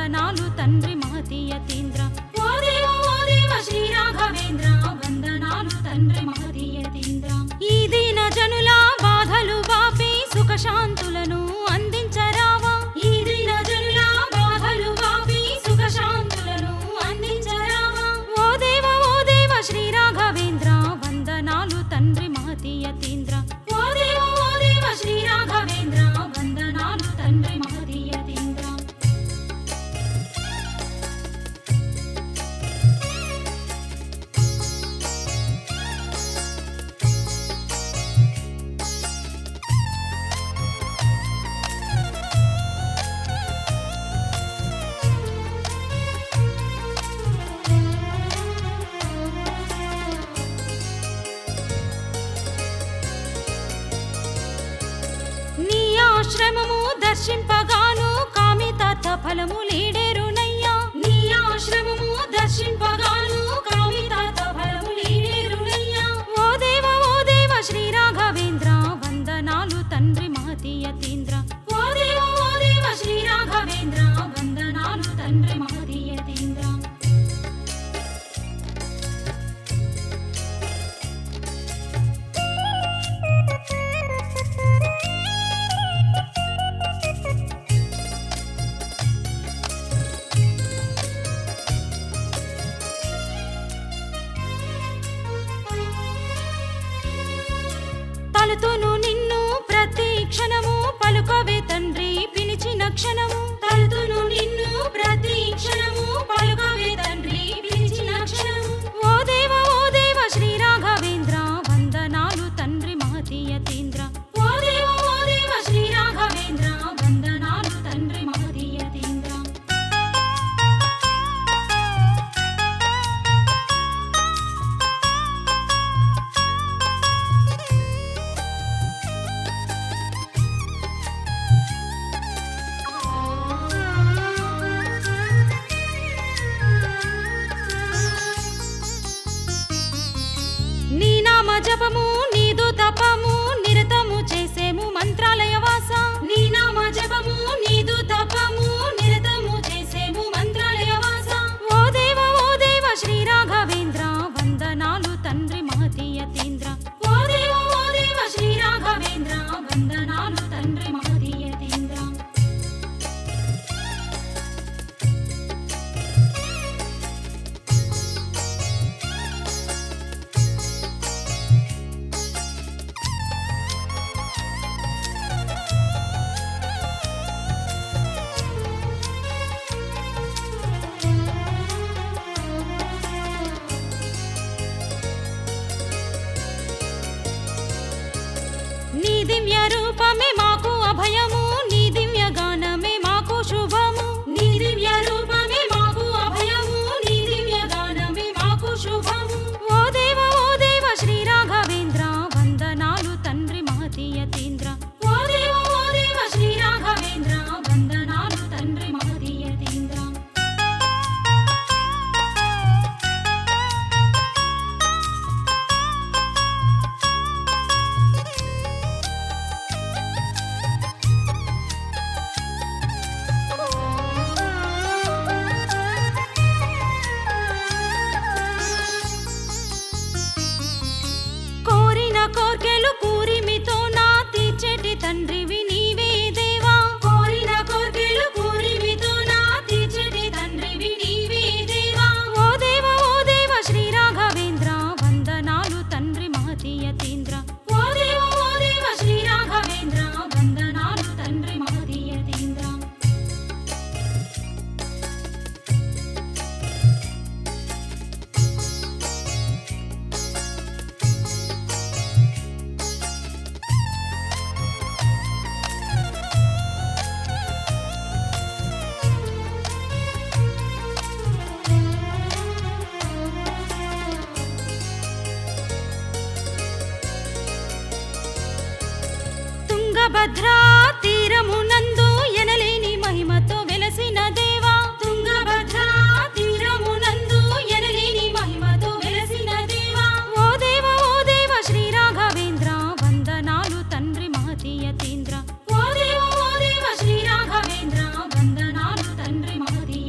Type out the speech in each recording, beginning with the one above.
వందనాలు తండ్రి మహతీయతీంద్ర ఓ దేవ ఓ దేవ శ్రీ రాఘవేంద్ర వందనాలు తండ్రి మహతీయతీంద్ర ఈ దీన జనుల బాధలు బాపి సుఖశాంతులను అందించరావా ఈ దీన జనుల బాధలు బాపి సుఖశాంతులను అందించరావా ఓ దేవ ఓ దేవ శ్రీ రాఘవేంద్ర వందనాలు తండ్రి మహతీయతీంద్ర ఓ దేవ ఓ దేవ శ్రీ రాఘవేంద్ర వందనాలు తండ్రి మహతీయతీంద్ర నీ ఆశ్రమము దర్శింపగాను కామితార్థ ఫలము లీడేరునయ్యా నీ ఆశ్రమము దర్శింపగాను కామితార్థ ఫలము లీడేరునయ్యా ఓ దేవ ఓ దేవ శ్రీ రాఘవేంద్ర వందనాలు తండ్రి మహతీయతీంద్ర ఓ దేవ ఓ దేవ శ్రీ రాఘవేంద్ర వందనాలు తండ్రి మహతీయతీంద్ర తలుతును నిన్ను ప్రతి క్షణము పలుకవే తండ్రి పిలిచిన క్షణము తలుతును నిన్ను ప్రతి క్షణము పలుకవే తండ్రి పిలిచిన క్షణము ఓ దేవ ఓ దేవ శ్రీ రాఘవేంద్ర వందనాలు తండ్రి మహతీయతీంద్ర ఓ దేవ ఓ దేవ శ్రీ రాఘవేంద్ర వందనాలు తండ్రి మహతీయతీంద్ర నీ నామ జపము నీదు తపము నిరతము చేసేము మంత్రాలయ వాస నీ నామ జపము నీదు తపము నిరతము చేసేము మంత్రాలయ వాస ఓ దేవ ఓ దేవ శ్రీ రాఘవేంద్ర వందనాలు తండ్రి మహతీయతీంద్ర ఓ దేవ ఓ దేవ శ్రీ రాఘవేంద్ర వందనాలు తండ్రి మహతీయతీంద్ర నీ దివ్య రూపమే మాకు అభయము నీ దివ్య గానమే మాకు శుభము నీ దివ్య రూపమే మాకు అభయము నీ దివ్య గానమే మాకు శుభము ఓ దేవ ఓ దేవ శ్రీ రాఘవేంద్ర వందనాలు తండ్రి మహతీయతీంద్ర ఓ దేవ ఓ దేవ శ్రీ రాఘవేంద్ర వందనాలు తండ్రి మహతీయతీంద్ర కోరిన కోర్కెలు కూరిమితో నా తీర్చేటి తండ్రివి నీవే దేవా కోరిన కోర్కెలు కూరిమితో నా తీర్చేటి తండ్రివి నీవే దేవా ఓ దేవ ఓ దేవ శ్రీ రాఘవేంద్ర వందనాలు తండ్రి మహతీయతీంద్ర ఓ దేవ ఓ దేవ శ్రీ రాఘవేంద్ర వందనాలు తండ్రి మహతీయతీంద్ర తుంగభద్రా తీరమునందు ఎనలేని మహిమతో వెలసిన దేవా తుంగభద్రా తీరమునందు ఎనలేని మహిమతో వెలసిన దేవా ఓ దేవ ఓ దేవ శ్రీ రాఘవేంద్ర వందనాలు తండ్రి మహతీయతీంద్ర ఓ దేవ ఓ దేవ శ్రీ రాఘవేంద్ర వందనాలు తండ్రి మహతీయ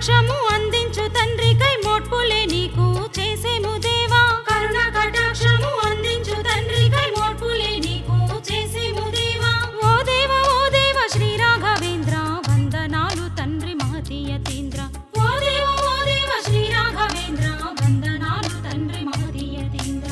కటాక్షము అందించు తండ్రి కై మోట్పులే నీకు చేసేము దేవా కరుణ కటాక్షము అందించు తండ్రి కై మోట్పులే నీకు చేసేము దేవా ఓ దేవ ఓ దేవ శ్రీ రాఘవేంద్ర వందనాలు తండ్రి మహతీయతీంద్ర ఓ దేవ ఓ దేవ శ్రీ రాఘవేంద్ర వందనాలు తండ్రి మహతీయతీంద్ర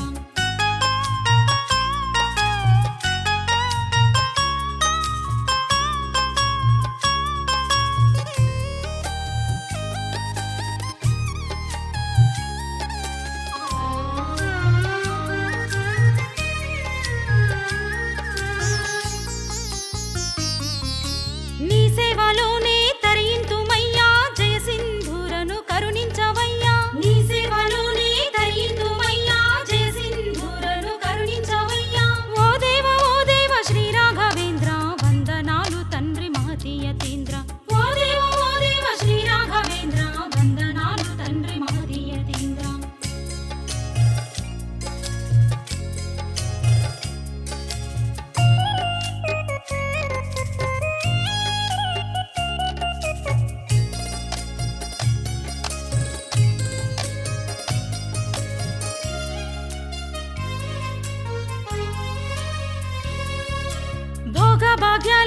నీ సేవలోనే తరింతుమయ్యా జయ సింధూరను కరుణించవయ్యా నీ సేవలోనే తరింతుమయ్యా జయ సింధూరను కరుణించవయ్యా ఓ దేవ ఓ దేవ శ్రీ రాఘవేంద్ర వందనాలు తండ్రి మహతీయతీంద్ర ఓ దేవ ఓ దేవ శ్రీ రాఘవేంద్ర వందనాలు తండ్రి మహతీయతీంద్ర భోగ భాగ్య